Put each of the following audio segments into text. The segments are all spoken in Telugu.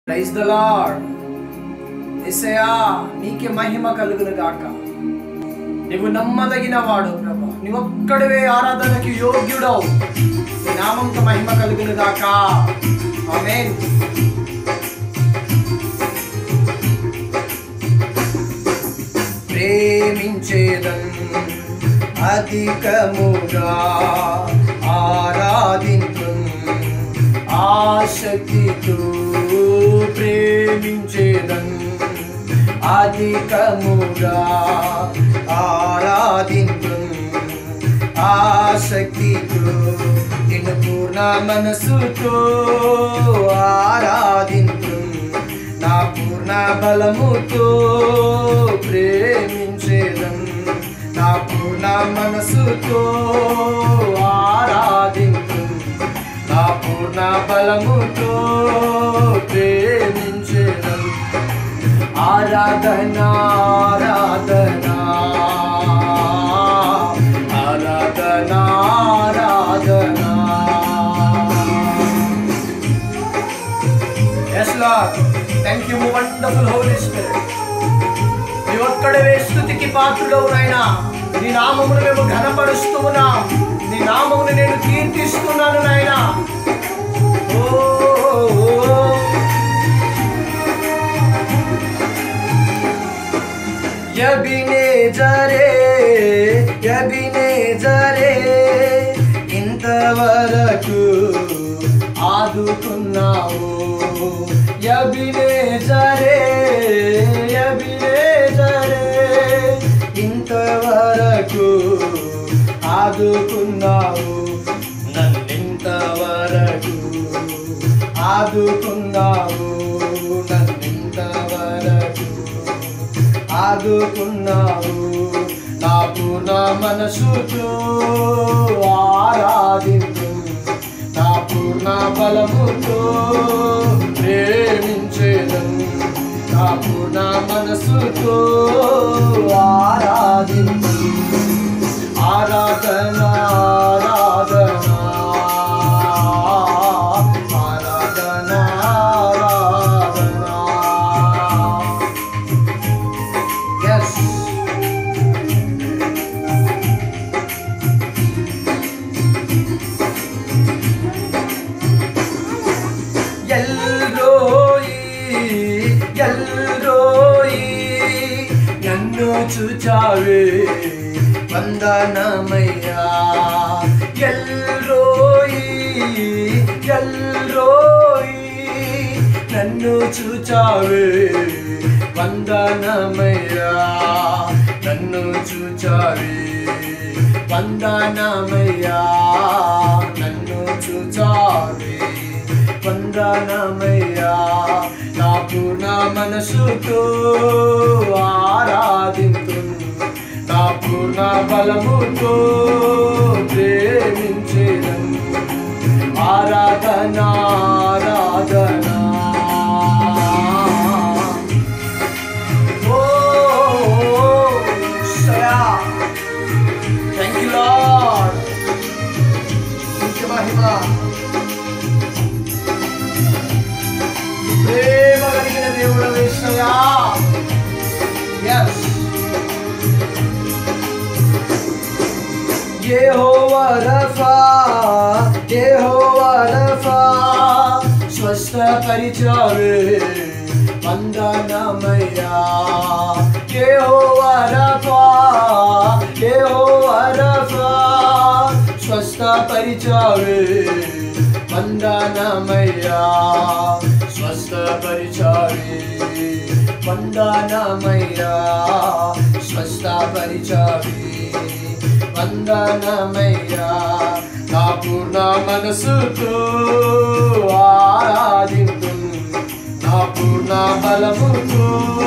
ప్రైజ్ ద లార్డ్ ఎసయా నీకే మహిమ కలుగును గాక నీవు నమ్మదగిన వాడు ప్రభా నీవొక్కడివే ఆరాధనకి యోగ్యుడవు నీ నామంతో మహిమ కలుగును గాక ఆమేన్ ప్రేమించేదన్ అధికముగా ఆరాధించు ఆసక్తితో ప్రేమించేదన్ అధికముగా ఆరాధించు ఆసక్తితో నిన్ను పూర్ణ మనసుతో ఆరాధించు నా పూర్ణ బలముతో ప్రేమించేదం నా పూర్ణ మనసుతో ఆరాధించు నా పూర్ణ బలముతో ప్రేమించేదం ఆరాధన ఆరాధన ఆరాధన ఆరాధన yes Lord thank you wonderful Holy Spirit నీ ఒక్కడవే స్థుతికి పాత్రుడవు నాయనా నీ నామమును మేము ఘనపరుస్తూ ఉన్నాం నీ నామమును నేను కీర్తిస్తున్నాను నాయనా ఓ, ఓ, ఓ. యబినేజరే యబినేజరే ఇంతవరకు ఆదుకున్నావు యబినేజరే యబినేజరే ఇంతవరకు ఆదుకున్నావు నన్నింతవరకు ఆదుకున్నావు నన్నింతవరకు ఆదుకున్నావు నా పూర్ణ మనసుతో ఆరాధించు నా పూర్ణ బలముతో ప్రేమించేదం నా పూర్ణ మనసుతో ఆరాధించు ఆరాధన ఆరాధన ఆరాధన ఆరాధన Yes. ఎల్రోయి ఎల్రోయి నన్ను చూచావే వందనమయ్యా ఎల్రోయి ఎల్రోయి నన్ను చూచావే వందనమయ్యా నన్ను చూచావే వందనమయ్యా నన్ను చూచావే వందనమయ్యా నా పూర్ణ మనసుతో ఆరాధింతు నా పూర్ణ బలముతో ప్రేమించేదం ఆరాధన ఆరాధన ఓ సయా థ్యాంక్ యూ లార్డ్ నీకు మహిమ ప్రేమ కలిగిన దేవుడు వేసయా ఎస్ యెహోవా రఫా యెహోవా రఫా స్వస్థపరిచావే వందనమయ్యా యెహోవా రఫా యెహోవా రఫా స్వస్థపరిచావే వందనమయ్యా స్వస్థపరిచావే వందనమయ్యా స్వస్థపరిచావే వందనమయ్యా నా పూర్ణ మనసుతో ఆరాధింతు నా పూర్ణ బలముతో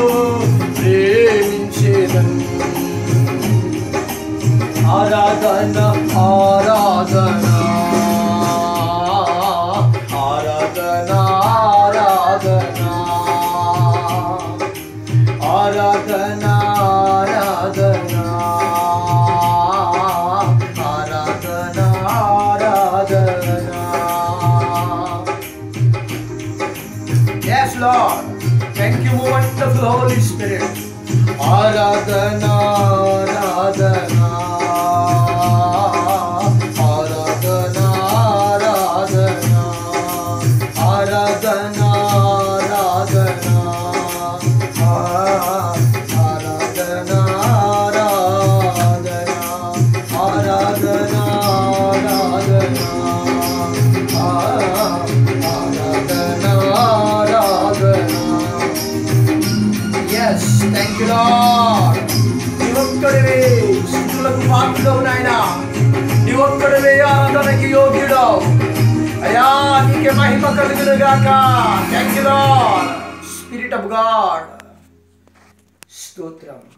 ప్రేమించేదన్ ఆరాధన ఆరాధన ఆరాధన ఆరాధన ఆరాధన ఆరాధన ఆరాధన ఆరాధన Lord thank you wonderful Holy Spirit ఆరాధన ఆరాధన ఆరాధన ఆరాధన ఆరాధన ఆరాధన ఆరాధన ఆరాధన ఆరాధన ఆరాధన ఆరాధన ఎస్ థ్యాంక్ యూ లార్డ్ నీ ఒక్కడివే స్థుతులకు పాత్రలో నాయన నీ ఒక్కడివే ఆరాధనకి యోగ్యుడు అయ్యా నీకే మహిమ కలుగును గాక thank you Lord Spirit of God స్తోత్రం